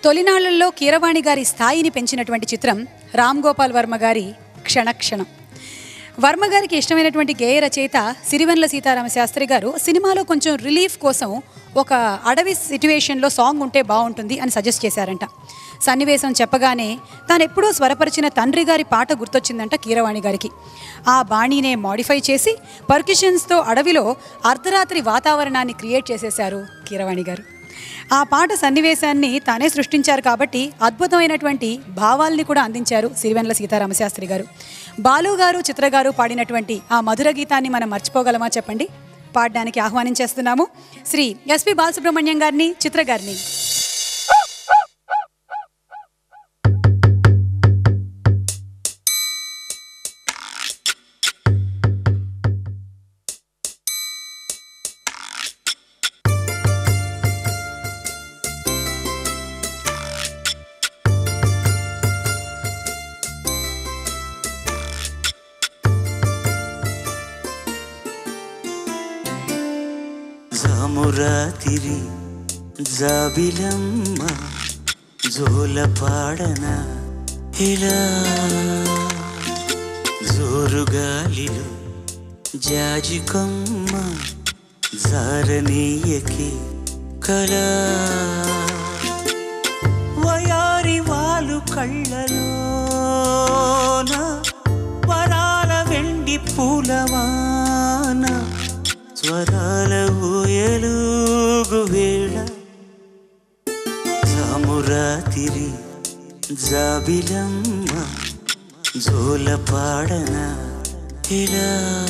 తొలినాళ్లలో కీరవాణి గారి స్థాయిని పెంచినటువంటి చిత్రం రామ్ గోపాల్ వర్మ గారి క్షణక్షణం వర్మ గారికి ఇష్టమైనటువంటి గేయ రచయిత సిరివెన్ల సీతారామ శాస్త్రి గారు సినిమాలో కొంచెం రిలీఫ్ కోసం ఒక అడవి సిట్యువేషన్లో సాంగ్ ఉంటే బాగుంటుంది అని సజెస్ట్ చేశారంట సన్నివేశం చెప్పగానే తాను ఎప్పుడూ స్వరపరిచిన తండ్రి గారి పాట గుర్తొచ్చిందంట కీరవాణి గారికి ఆ బాణీనే మాడిఫై చేసి పర్కిషన్స్తో అడవిలో అర్ధరాత్రి వాతావరణాన్ని క్రియేట్ చేసేశారు కీరవాణి గారు ఆ పాట సన్నివేశాన్ని తానే సృష్టించారు కాబట్టి అద్భుతమైనటువంటి భావాల్ని కూడా అందించారు సిరివెన్ల సీతారామ శాస్త్రి గారు బాలు గారు చిత్ర గారు పాడినటువంటి ఆ మధుర గీతాన్ని మనం మర్చిపోగలమా చెప్పండి పాడడానికి ఆహ్వానించేస్తున్నాము శ్రీ ఎస్పి బాలసుబ్రహ్మణ్యం గారిని చిత్ర గారిని జామురాతిరి జాబిలమ్మ జోల పాడన ఇలా జోరుగాలిలో జాజికొమ్మ జారనీయకి కళ వయారి వాలు కళ్ళలోన వరాల వెండి పూలవాన స్వరాల ఊయలుగు వేళ జామురాతిరి జాబిలమ్మ జోల పాడన ఇలా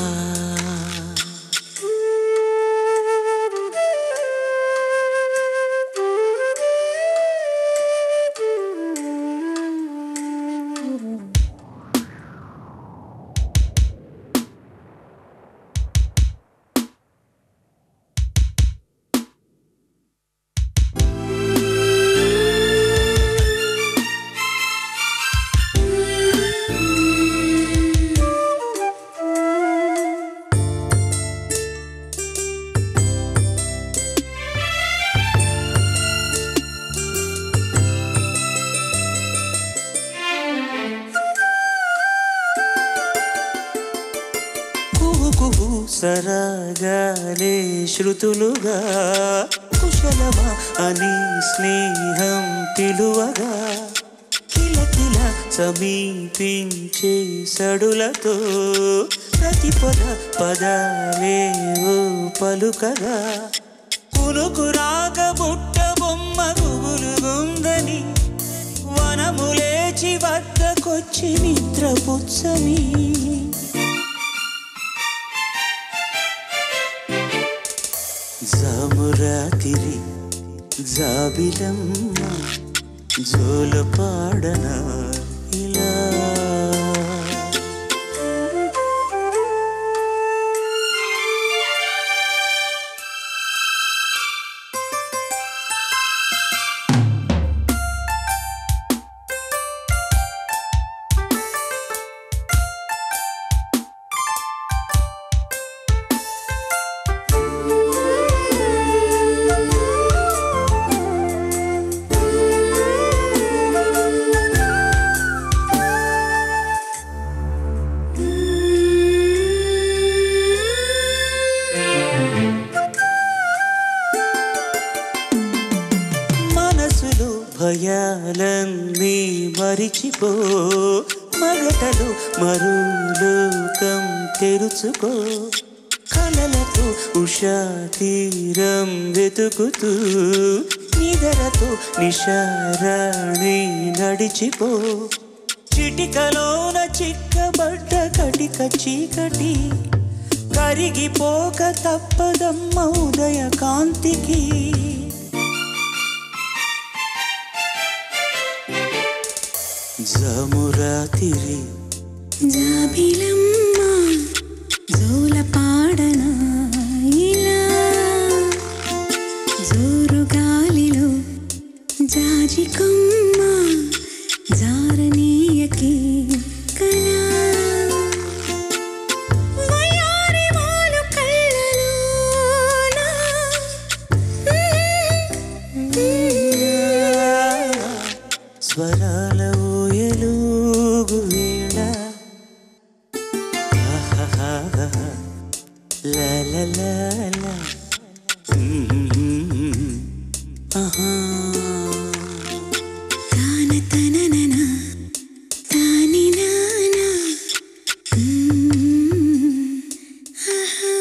కుహు కుహు సరాగాలే శృతులుగా కుశలమా అని స్నేహం పిలువగా కిలకిల సమీపించే సడులతో ప్రతి పద పదాలేవో పలుకగా కునుకు రాగ బుట్ట బొమ్మ గుబులుగుందని వనములేచి వద్దకొచ్చి నిద్రపుచ్చని జామురాతిరి జాబిలమ్మ జోల పాడన ఇలా మనసులో భయాలన్నీ మరిచిపో మగటలు మరో లోకం తెరుచుకో కలలతో ఉషా తీరం వెతుకుతూ నిదరతో నిషారాణి నడిచిపో చిటికలోన చిక్కబడ్డ కటిక చీకటి కరిగిపోక తప్పదమ్మ ఉదయ కాంతికి జమురాతిరి జాబిలమ్మ జోల పాడన ఇలా జోరు గాలిలో జాజి కొమ్మ జారనీయకి కళ వయారి వాలు కళ్ళలోన స్వరాల ఊయలూగు వేళ ఆహాహాహా, లా లా లా లా. మ్మ్. ఆహా. తాన తననన తాని నానా ఆహా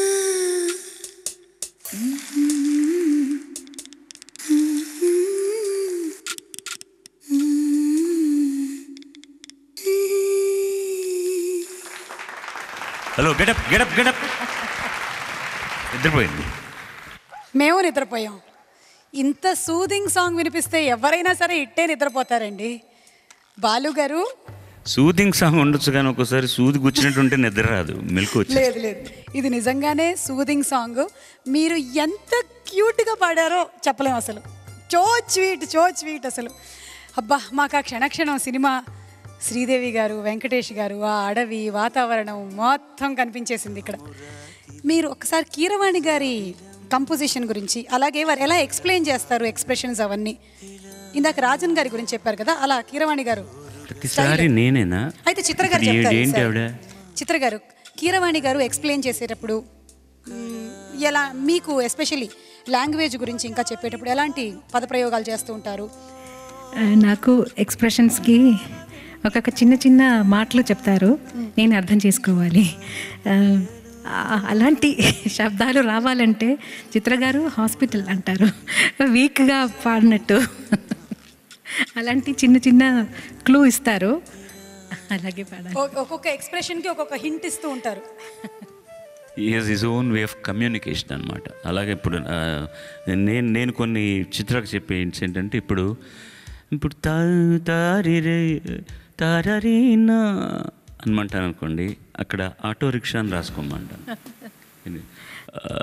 హలో గెటప్ గెటప్ గెటప్ నిద్రపోయింది మేము నిద్రపోయాం ఇంత సూదింగ్ సాంగ్ వినిపిస్తే ఎవరైనా సరే ఇట్టే నిద్రపోతారండి బాలు గారు సూదింగ్ సాంగ్ ఉండొచ్చు కానీ ఒక్కోసారి సూది కూర్చున్నట్టుంటే నిద్ర రాదు మెలకు వచ్చి లేదు లేదు ఇది నిజంగానే సూదింగ్ సాంగ్ మీరు ఎంత క్యూట్గా పాడారో చెప్పలేం అసలు చో స్వీట్ చో స్వీట్ అసలు అబ్బా మాకు ఆ క్షణక్షణం సినిమా శ్రీదేవి గారు వెంకటేష్ గారు ఆ అడవి వాతావరణం మొత్తం కనిపించేసింది ఇక్కడ మీరు ఒకసారి కీరవాణి గారి కంపోజిషన్ గురించి అలాగే వారు ఎలా ఎక్స్ప్లెయిన్ చేస్తారు ఎక్స్ప్రెషన్స్ అవన్నీ ఇందాక రాజన్ గారి గురించి చెప్పారు కదా అలా కీరవాణి గారు ప్రతిసారి నేనేనా అయితే చిత్ర గారు ఇది చెప్తారు ఏంటి ఈసారి. ఆవిడ చిత్ర గారు కీరవాణి గారు ఎక్స్ప్లెయిన్ చేసేటప్పుడు మ్, ఎలా మీకు ఎస్పెషల్లీ లాంగ్వేజ్ గురించి ఇంకా చెప్పేటప్పుడు ఎలాంటి పదప్రయోగాలు చేస్తూ ఉంటారు ఆ, నాకు ఎక్స్ప్రెషన్స్కి ఒక్కొక్క చిన్న చిన్న మాటలు చెప్తారు నేను అర్థం చేసుకోవాలి ఆ, ఆ, అలాంటి శబ్దాలు రావాలంటే చిత్ర గారు హాస్పిటల్ అంటారు వీక్గా పాడినట్టు అలాంటి చిన్న చిన్న క్లూ ఇస్తారు అలాగే పాడాలి ఒ- ఒక్కొక్క ఎక్స్ప్రెషన్కి ఒక్కొక్క హింట్ ఇస్తూ ఉంటారు is his own way of communication అనమాట అలాగే ఇప్పుడు ఆ, నేను నేను కొన్ని చిత్రకు చెప్పే hints ఏంటంటే ఇప్పుడు ఇప్పుడు తా తారిరే తారరీనా అనమంటాను అనుకోండి అక్కడ ఆటో రిక్షా అని రాసుకోమంటాను ఇది, ఆ,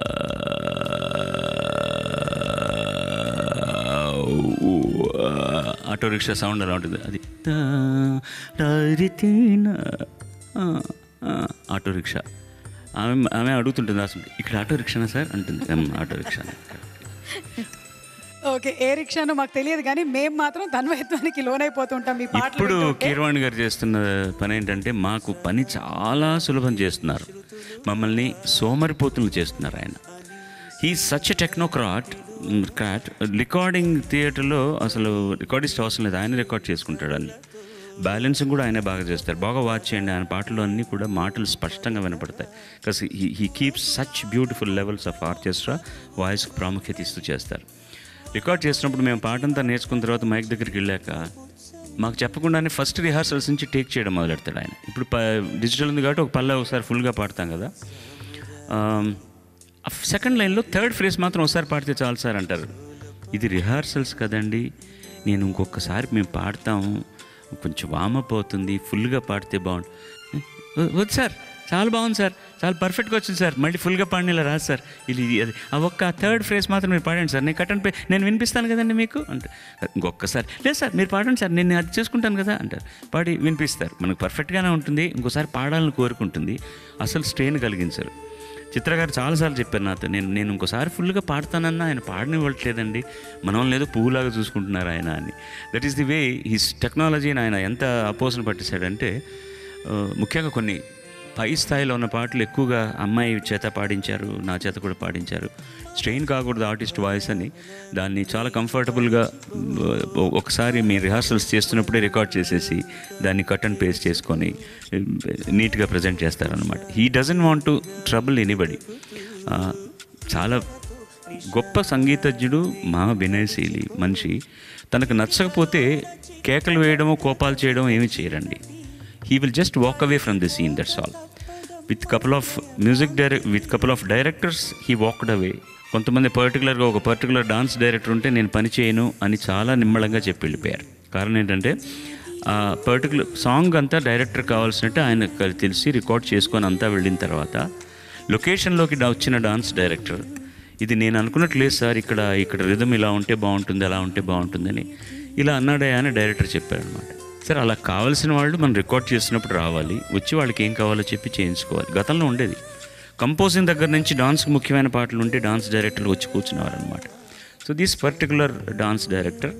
ఊ, ఆ, ఆటో రిక్షా సౌండ్ అలా ఉంటుంది అది తా తారితీనా, ఆ, ఆ, ఆటో రిక్షా ఆమె ఆమె అడుగుతుంటుంది అసలు ఇక్కడ ఆటో రిక్షానా సార్ అంటుంది "ఉమ్, ఆటో రిక్షా ఓకే ఏ రిక్షానో మాకు తెలియదు కానీ మేము మాత్రం తన్వయత్వానికి లోనైపోతుంటాం మీ పాటలు ఇప్పుడు వింటుంటే. కీరవాణి గారు చేస్తున్న పని ఏంటంటే మాకు పని చాలా సులభం చేస్తున్నారు మమ్మల్ని సోమరిపోతులు చేస్తున్నారు ఆయన హీ సచ్ టెక్నోక్రాట్ క్రాట్ రికార్డింగ్ థియేటర్లో అసలు రికార్డిస్ట్ అవసరం లేదు ఆయన రికార్డ్ చేసుకుంటాడు అన్ని బ్యాలెన్సింగ్ కూడా ఆయనే బాగా చేస్తారు బాగా వాచ్ చేయండి ఆయన పాటలు అన్నీ కూడా మాటలు స్పష్టంగా వినపడతాయి because he keeps such beautiful levels of orchestra వాయిస్కి ప్రాముఖ్యత ఇస్తూ చేస్తారు రికార్డ్ చేసినప్పుడు మేము పాటంతా నేర్చుకున్న తర్వాత మైక్ దగ్గరికి వెళ్ళాక మాకు చెప్పకుండానే ఫస్ట్ రిహార్సల్స్ నుంచి టేక్ చేయడం మొదలెడతాడు ఆయన ఇప్పుడు ప డిజిటల్ ఉంది కాబట్టి ఒక పల్లె ఒకసారి ఫుల్గా పాడతాం కదా సెకండ్ లైన్లో థర్డ్ ఫ్రేజ్ మాత్రం ఒకసారి పాడితే చాలు సార్ అంటారు ఇది రిహార్సల్స్ కదండి నేను ఇంకొకసారి మేము పాడతాము కొంచెం వామప్ అవుతుంది ఫుల్గా పాడితే బాగుంటుంది వద్దు సార్ చాలా బాగుంది సార్ చాలా పర్ఫెక్ట్గా వచ్చింది సార్ మళ్ళీ ఫుల్గా పాడిన రాదు సార్ ఇది ఇది అది ఆ ఒక్క థర్డ్ ఫ్రేజ్ మాత్రం మీరు పాడండి సార్ నేను కట్టన్ పే నేను వినిపిస్తాను కదండి మీకు అంటే ఇంకొకసారి లేదు సార్ మీరు పాడండి సార్ నేను అది చేసుకుంటాను కదా అంటారు పాడి వినిపిస్తారు మనకు పర్ఫెక్ట్గానే ఉంటుంది ఇంకోసారి పాడాలని కోరుకుంటుంది అసలు స్ట్రెయిన్ కలిగించరు చిత్ర గారు చాలాసార్లు చెప్పారు నాతో నేను నేను ఇంకోసారి ఫుల్గా పాడతానన్నా ఆయన పాడనివ్వట్లేదండి మనం ఏదో పువ్వులాగా చూసుకుంటున్నారు ఆయన అని that is the way his టెక్నాలజీని ఆయన ఎంత అపోజన్ పట్టేశాడంటే ఆ, ముఖ్యంగా కొన్ని పై స్థాయిలో ఉన్న పాటలు ఎక్కువగా అమ్మాయి చేత పాడించారు నా చేత కూడా పాడించారు స్ట్రెయిన్ కాకూడదు ఆర్టిస్ట్ వాయిస్ అని దాన్ని చాలా కంఫర్టబుల్గా ఒ- ఒకసారి మీ రిహార్సల్స్ చేస్తున్నప్పుడే రికార్డ్ చేసేసి దాన్ని కట్ అండ్ పేస్ట్ చేసుకొని నీట్గా ప్రజెంట్ చేస్తారనమాట he doesn't want to trouble anybody చాలా గొప్ప సంగీతజ్ఞుడు మా వినయశీలి మనిషి తనకు నచ్చకపోతే కేకలు వేయడమో కోపాలు చేయడం ఏమీ చేయరండి he will just walk away from the scene that's all with couple of music direct with couple of directors he walked away కొంతమంది పర్టికులర్గా ఒక పర్టికులర్ డాన్స్ డైరెక్టర్ ఉంటే నేను పని చేయను అని చాలా నిమ్మళంగా చెప్పి వెళ్ళిపోయారు కారణం ఏంటంటే ఆ పర్టికులర్ సాంగ్ అంతా డైరెక్టర్ కావాల్సినట్టు ఆయన తెలిసి రికార్డ్ చేసుకొని అంతా వెళ్ళిన తర్వాత లొకేషన్లోకి డా- వచ్చిన డాన్స్ డైరెక్టర్ ఇది నేను అనుకున్నట్లు లేదు సార్ ఇక్కడ ఇక్కడ రిధమ్ ఇలా ఉంటే బాగుంటుంది అలా ఉంటే బాగుంటుందని ఇలా అన్నాడే అని డైరెక్టర్ చెప్పారనమాట సరే అలా కావాల్సిన వాళ్ళు మనం రికార్డ్ చేస్తున్నప్పుడు రావాలి వచ్చి వాళ్ళకి ఏం కావాలో చెప్పి చేయించుకోవాలి గతంలో ఉండేది కంపోజింగ్ దగ్గర నుంచి డాన్స్కి ముఖ్యమైన పాటలు ఉంటే డాన్స్ డైరెక్టర్లు వచ్చి కూర్చునేవారు అనమాట so this particular dance director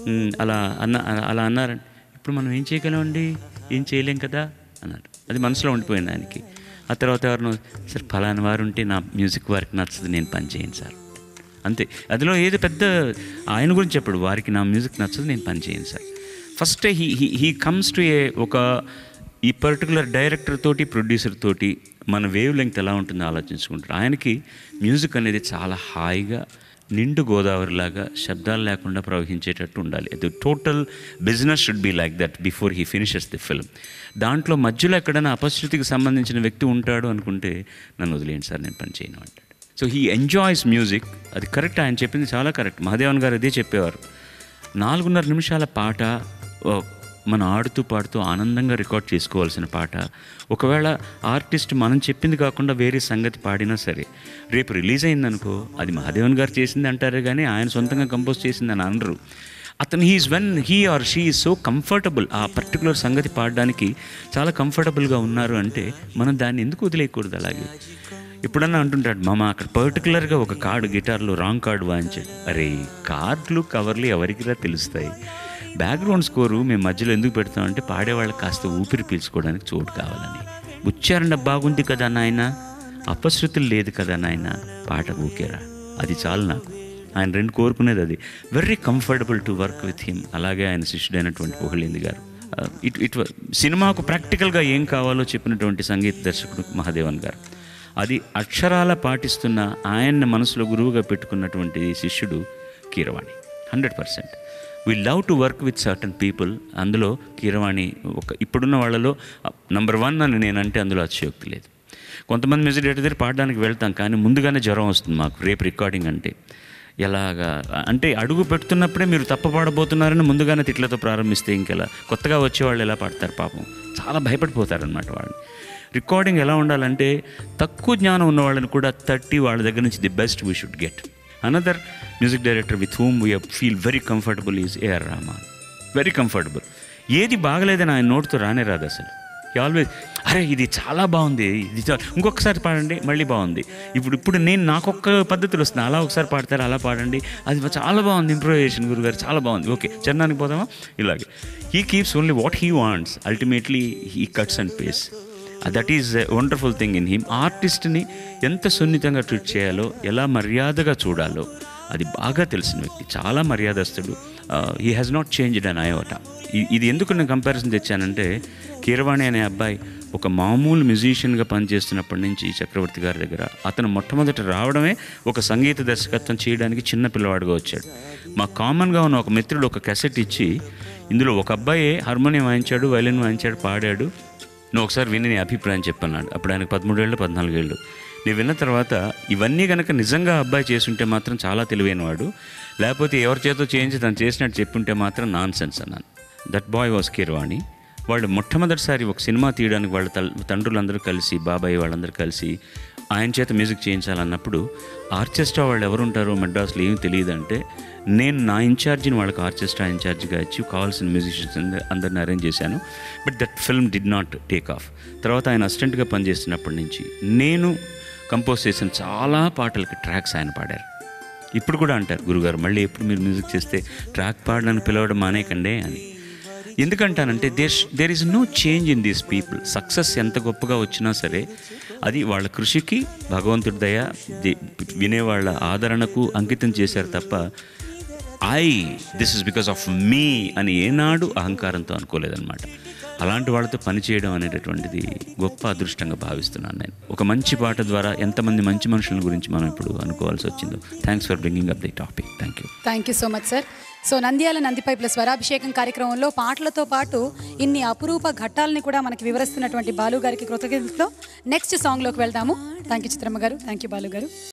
"hmm, అలా అన్న అలా అన్నారండి ఇప్పుడు మనం ఏం చేయగలమండి ఏం చేయలేం కదా అన్నారు అది మనసులో ఉండిపోయింది ఆయనకి ఆ తర్వాత ఎవరినో సార్ ఫలానా వారు ఉంటే నా మ్యూజిక్ వారికి నచ్చదు నేను పని చేయను సార్ అంతే అందులో ఏదో పెద్ద ఆయన గురించి చెప్పాడు వారికి నా మ్యూజిక్ నచ్చదు నేను పని చేయను sir first he he he comes to a ఒక ఈ పర్టికులర్ డైరెక్టర్ తోటి ప్రొడ్యూసర్ తోటి మన వేవ్ లెంగ్త్ ఎలా ఉంటుందో ఆలోచించుకుంటారు ఆయనకి మ్యూజిక్ అనేది చాలా హాయిగా నిండు గోదావరిలాగా శబ్దాలు లేకుండా ప్రవహించేటట్టు ఉండాలి అది total business should be like that before he finishes the film దాంట్లో మధ్యలో ఎక్కడైనా అపశృతికి సంబంధించిన వ్యక్తి ఉంటాడు అనుకుంటే నన్ను వదిలేయండి సార్ నేను పని చేయను అంటాడు సో హీ ఎంజాయ్స్ మ్యూజిక్ అది కరెక్ట్ ఆయన చెప్పింది చాలా కరెక్ట్ మహాదేవన్ గారు అదే చెప్పేవారు నాలుగున్నర నిమిషాల పాట ఓ, మనం ఆడుతూ పాడుతూ ఆనందంగా రికార్డ్ చేసుకోవాల్సిన పాట ఒకవేళ ఆర్టిస్ట్ మనం చెప్పింది కాకుండా వేరే సంగతి పాడినా సరే రేపు రిలీజ్ అయిందనుకో అది మహాదేవన్ గారు చేసింది అంటారే కానీ ఆయన సొంతంగా కంపోజ్ చేసిందని అనరు అతను he is when he or she is so comfortable ఆ పర్టికులర్ సంగతి పాడడానికి చాలా కంఫర్టబుల్గా ఉన్నారు అంటే మనం దాన్ని ఎందుకు వదిలేయకూడదు అలాగే ఎప్పుడన్నా అంటుంటాడు మామ అక్కడ పర్టికులర్గా ఒక కార్డు గిటార్లో రాంగ్ కార్డు వాయించాడు అరే కార్డులు కవర్లు ఎవరికిరా తెలుస్తాయి బ్యాక్గ్రౌండ్ స్కోరు మేము మధ్యలో ఎందుకు పెడతామంటే పాడేవాళ్ళకి కాస్త ఊపిరి పీల్చుకోవడానికి చోటు కావాలని ఉచ్చారణ బాగుంది కదా నాయన అపశృతులు లేదు కదా నాయన పాట ఊకేరా అది చాలు నాకు ఆయన రెండు కోరుకునేది అది very comfortable to work with him అలాగే ఆయన శిష్యుడైనటువంటి పోహళేంది గారు ఇట్ ఇట్ సినిమాకు ప్రాక్టికల్గా ఏం కావాలో చెప్పినటువంటి సంగీత దర్శకుడు మహాదేవన్ గారు అది అక్షరాల పాటిస్తున్న ఆయన్ని మనసులో గురువుగా పెట్టుకున్నటువంటి శిష్యుడు Keeravani hundred percent we love to work with certain people అందులో కీరవాణి ఒక ఇప్పుడున్న వాళ్ళలో నంబర్ వన్ అని నేనంటే అందులో అతిశయోక్తి లేదు కొంతమంది మ్యూజిక్ డైరెక్టర్ దగ్గర పాడడానికి వెళ్తాం కానీ ముందుగానే జ్వరం వస్తుంది మాకు రేపు రికార్డింగ్ అంటే ఎలాగా అంటే అడుగు పెడుతున్నప్పుడే మీరు తప్ప పాడబోతున్నారని ముందుగానే తిట్లతో ప్రారంభిస్తే ఇంకెలా కొత్తగా వచ్చేవాళ్ళు ఎలా పాడతారు పాపం చాలా భయపడిపోతారనమాట వాళ్ళని రికార్డింగ్ ఎలా ఉండాలంటే తక్కువ జ్ఞానం ఉన్న వాళ్ళని కూడా తట్టి వాళ్ళ దగ్గర నుంచి the best we should get another music director with whom we feel very comfortable is AR Rahman very comfortable ఏది బాగలేదని ఆయన నోటితో రానే రాదు అసలు ఆల్వేస్ అరే ఇది చాలా బాగుంది ఇది చాలా ఇంకొకసారి పాడండి మళ్ళీ బాగుంది ఇప్పుడు ఇప్పుడు నేను నాకొక్క పద్ధతులు వస్తుంది అలా ఒకసారి పాడతారు అలా పాడండి అది చాలా బాగుంది ఇంప్రూవైజేషన్ గురుగారు చాలా బాగుంది ఓకే చందానికి పోదామా ఇలాగే he keeps only what he wants ultimately he cuts and paste that is wonderful thing in him ఆర్టిస్ట్ని ఎంత సున్నితంగా ట్రీట్ చేయాలో ఎలా మర్యాదగా చూడాలో అది బాగా తెలిసిన వ్యక్తి చాలా మర్యాదస్తుడు he has not changed an iota ఇది ఎందుకు నేను కంపారిజన్ తెచ్చానంటే కీరవాణి అనే అబ్బాయి ఒక మామూలు మ్యూజిషియన్గా పనిచేస్తున్నప్పటి నుంచి చక్రవర్తి గారి దగ్గర అతను మొట్టమొదట రావడమే ఒక సంగీత దర్శకత్వం చేయడానికి చిన్న పిల్లవాడుగా వచ్చాడు మా కామన్గా ఉన్న ఒక మిత్రుడు ఒక కెసెట్ ఇచ్చి ఇందులో ఒక అబ్బాయి హార్మోనియం వాయించాడు వైలిన్ వాయించాడు పాడాడు నువ్వు ఒకసారి విని నీ అభిప్రాయం చెప్పన్నాడు అప్పుడు ఆయనకు పదమూడేళ్ళు పద్నాలుగేళ్ళు నేను విన్న తర్వాత ఇవన్నీ కనుక నిజంగా ఆ అబ్బాయి చేసుంటే మాత్రం చాలా తెలివైనవాడు లేకపోతే ఎవరి చేతో చేయించి తను చేసినట్టు చెప్పుంటే మాత్రం నాన్ సెన్స్ అన్నాను దట్ బాయ్ వాస్ కీర్వాణి వాళ్ళు మొట్టమొదటిసారి ఒక సినిమా తీయడానికి వాళ్ళ తల్ తండ్రులందరూ కలిసి బాబాయ్ వాళ్ళందరూ కలిసి ఆయన చేత మ్యూజిక్ చేయించాలన్నప్పుడు ఆర్కెస్ట్రా వాళ్ళు ఎవరు ఉంటారో మెడ్రాస్లో ఏం తెలియదంటే నేను నా ఇన్ఛార్జిని వాళ్ళకి ఆర్కెస్ట్రా ఇన్ఛార్జిగా ఇచ్చి కావాల్సిన మ్యూజిషియన్స్ అందరిని అరేంజ్ చేశాను but that film did not take off తర్వాత ఆయన అసిస్టెంట్గా పనిచేస్తున్నప్పటి నుంచి నేను కంపోజ్ చేసిన చాలా పాటలకి ట్రాక్స్ ఆయన పాడారు ఇప్పుడు కూడా అంటారు గురుగారు మళ్ళీ ఎప్పుడు మీరు మ్యూజిక్ చేస్తే ట్రాక్ పాడడానికి పిలవడం మానేకండే అని ఎందుకంటానంటే there there is no change in these people success ఎంత గొప్పగా వచ్చినా సరే అది వాళ్ళ కృషికి భగవంతుడి దయ ది- వినేవాళ్ళ ఆదరణకు అంకితం చేశారు తప్ప I this is because of me అని ఏనాడు అహంకారంతో అనుకోలేదన్నమాట అలాంటి వాళ్ళతో పనిచేయడం అనేటటువంటిది గొప్ప అదృష్టంగా భావిస్తున్నాను నేను ఒక మంచి పాట ద్వారా ఎంతమంది మంచి మనుషుల గురించి మనం ఇప్పుడు అనుకోవాల్సి వచ్చిందో thanks for bringing up the topic thank you thank you so much sir so Nandyal నందిపైపుల స్వరాభిషేకం కార్యక్రమంలో పాటలతో పాటు ఇన్ని అపురూప ఘట్టాలని కూడా మనకి వివరిస్తున్నటువంటి బాలు గారికి కృతజ్ఞతతో నెక్స్ట్ సాంగ్లోకి వెళ్దాము థ్యాంక్ యూ చిత్రమ్మ గారు థ్యాంక్ యూ బాలు గారు